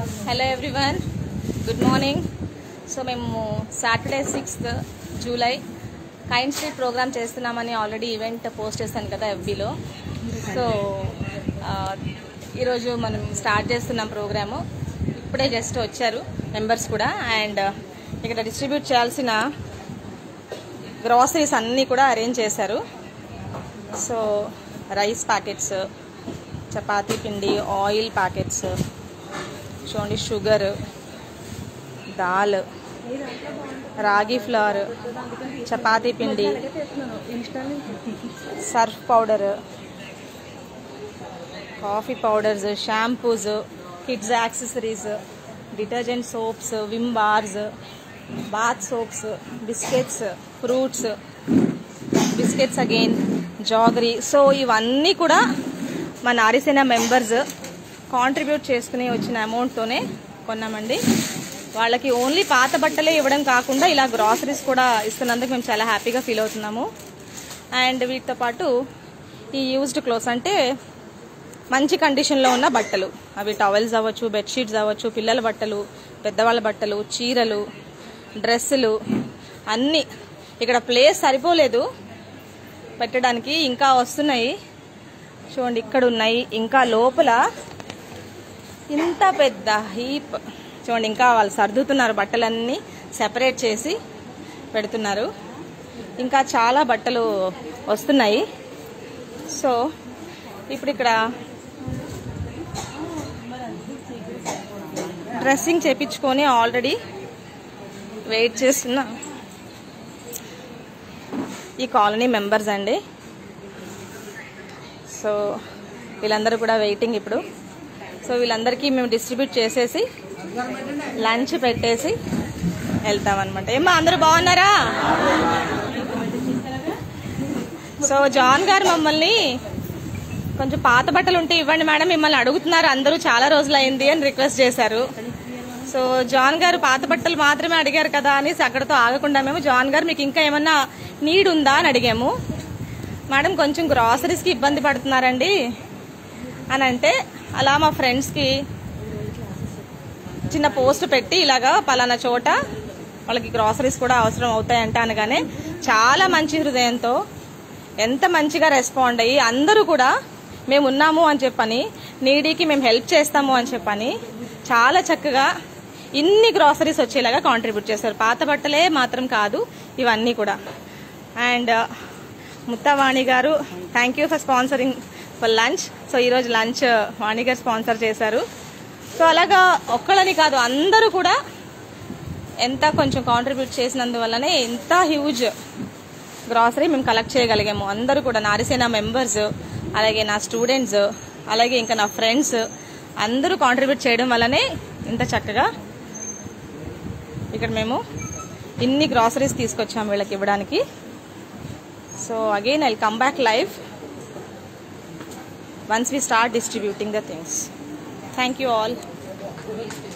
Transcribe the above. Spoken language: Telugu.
hello everyone good morning so మేము సాటర్డే సిక్స్త్ జూలై కైన్ స్ట్రీట్ ప్రోగ్రామ్ చేస్తున్నామని ఆల్రెడీ ఈవెంట్ పోస్ట్ చేశాను కదా ఎఫ్బీలో సో ఆ, ఈరోజు మనం స్టార్ట్ చేస్తున్నాం ప్రోగ్రాము ఇప్పుడే జస్ట్ వచ్చారు మెంబర్స్ కూడా అండ్ ఇక్కడ డిస్ట్రిబ్యూట్ చేయాల్సిన గ్రాసరీస్ అన్నీ కూడా అరేంజ్ చేశారు సో రైస్ ప్యాకెట్స్ చపాతీ పిండి ఆయిల్ ప్యాకెట్స్ చూడండి షుగర్ దాల్ రాగి ఫ్లవర్ చపాతీ పిండి surf powder coffee powders shampoos kids accessories detergent soaps Vim bars bath soaps biscuits fruits biscuits again jaggery so ఇవన్నీ కూడా మా నారిసేన మెంబర్స్ కాంట్రిబ్యూట్ చేసుకుని వచ్చిన అమౌంట్తోనే కొన్నామండి వాళ్ళకి ఓన్లీ పాత బట్టలే ఇవ్వడం కాకుండా ఇలా గ్రాసరీస్ కూడా ఇస్తున్నందుకు మేము చాలా హ్యాపీగా ఫీల్ అవుతున్నాము అండ్ వీటితో పాటు ఈ యూజ్డ్ క్లోత్స్ అంటే మంచి కండిషన్లో ఉన్న బట్టలు అవి టవల్స్ అవ్వచ్చు బెడ్షీట్స్ అవ్వచ్చు పిల్లల బట్టలు పెద్దవాళ్ళ బట్టలు చీరలు డ్రెస్సులు అన్నీ ఇక్కడ ప్లేస్ సరిపోలేదు పెట్టడానికి ఇంకా వస్తున్నాయి చూడండి ఇక్కడ ఉన్నాయి ఇంకా లోపల ఇంత పెద్ద హీప్ చూడండి ఇంకా వాళ్ళు సర్దుతున్నారు బట్టలన్నీ సెపరేట్ చేసి పెడుతున్నారు ఇంకా చాలా బట్టలు వస్తున్నాయి సో ఇప్పుడు ఇక్కడ డ్రెస్సింగ్ చేపించుకొని ఆల్రెడీ వెయిట్ చేస్తున్న ఈ కాలనీ మెంబర్స్ అండి సో వీళ్ళందరూ కూడా వెయిటింగ్ ఇప్పుడు సో వీళ్ళందరికీ మేము డిస్ట్రిబ్యూట్ చేసేసి లంచ్ పెట్టేసి వెళ్తామన్నమాట ఏమ్మా అందరూ బాగున్నారా సో జాన్ గారు మమ్మల్ని కొంచెం పాత బట్టలు ఉంటే ఇవ్వండి మేడం మిమ్మల్ని అడుగుతున్నారు అందరూ చాలా రోజులు అయింది అని రిక్వెస్ట్ చేశారు సో జాన్ గారు పాత బట్టలు మాత్రమే అడిగారు కదా అనేసి అక్కడతో ఆగకుండా మేము జాన్ గారు మీకు ఇంకా ఏమన్నా నీడ్ ఉందా అని అడిగాము మేడం కొంచెం గ్రాసరీస్కి ఇబ్బంది పడుతున్నారండి అని అంటే అలా మా ఫ్రెండ్స్కి చిన్న పోస్ట్ పెట్టి ఇలాగా పలానా చోట వాళ్ళకి గ్రాసరీస్ కూడా అవసరం అవుతాయంట అనగానే చాలా మంచి హృదయంతో ఎంత మంచిగా రెస్పాండ్ అయ్యి అందరూ కూడా మేము ఉన్నాము అని చెప్పని నీడీకి మేము హెల్ప్ చేస్తాము అని చెప్పని చాలా చక్కగా ఇన్ని గ్రాసరీస్ వచ్చేలాగా కాంట్రిబ్యూట్ చేశారు పాత బట్టలే మాత్రం కాదు ఇవన్నీ కూడా and Muthavani garu thank you for sponsoring for lunch so ఈరోజు లంచ్ వాణి గారు స్పాన్సర్ చేశారు సో అలాగా ఒక్కళ్ళని కాదు అందరూ కూడా ఎంత కొంచెం కాంట్రిబ్యూట్ చేసినందువల్లనే ఎంత హ్యూజ్ గ్రాసరీ మేము కలెక్ట్ చేయగలిగాము అందరూ కూడా నారిసేన మెంబర్స్ అలాగే నా స్టూడెంట్స్ అలాగే ఇంకా నా ఫ్రెండ్స్ అందరూ కాంట్రిబ్యూట్ చేయడం వల్లనే ఇంత చక్కగా ఇక్కడ మేము ఇన్ని గ్రాసరీస్ తీసుకొచ్చాము వీళ్ళకి ఇవ్వడానికి so again I come back live once we start distributing the things thank you all